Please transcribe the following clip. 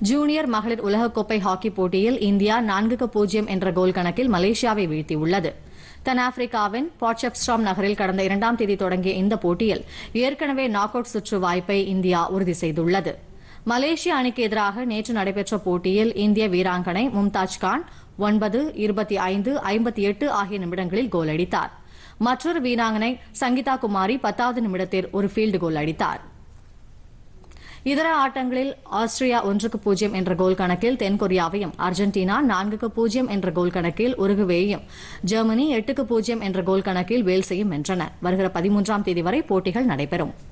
junior மகளிர் உலகக்கோப்பை hockey போட்டியில் இந்தியா நான்குக்கு பூஜ்ஜியம் என்ற கோல் கணக்கில் மலேசியாவை வீழ்த்தியுள்ளது தென்னாப்பிரிக்காவின் பாட்செப்ஸ்ட்ராம் நகரில் கடந்த இரண்டாம் தேதி தொடங்கிய இந்த போட்டியில் ஏற்கனவே நாக் அவுட் சுற்று வாய்ப்பை இந்தியா உறுதி செய்துள்ளது மலேசிய அணிக்கு எதிராக நேற்று நடைபெற்ற போட்டியில் இந்திய வீராங்கனை மும்தாஜ் கான் ஒன்பது இருபத்தி ஐந்து ஐம்பத்தி எட்டு ஆகிய நிமிடங்களில் கோல் அடித்தார் மற்றொரு வீராங்கனை சங்கீதா குமாரி பத்தாவது நிமிடத்தில் ஒரு ஃபீல்டு கோல் அடித்தார் இதர ஆட்டங்களில் ஆஸ்திரியா ஒன்றுக்கு பூஜ்ஜியம் என்ற கோல் கணக்கில் தென்கொரியாவையும் அர்ஜென்டினா நான்குக்கு பூஜ்ஜியம் என்ற கோல் கணக்கில் உருகுவேயையும் ஜெர்மனி எட்டுக்கு பூஜ்ஜியம் என்ற கோல் கணக்கில் வேல்ஸையும் வென்றன வருகிற பதிமூன்றாம் தேதி வரை போட்டிகள் நடைபெறும்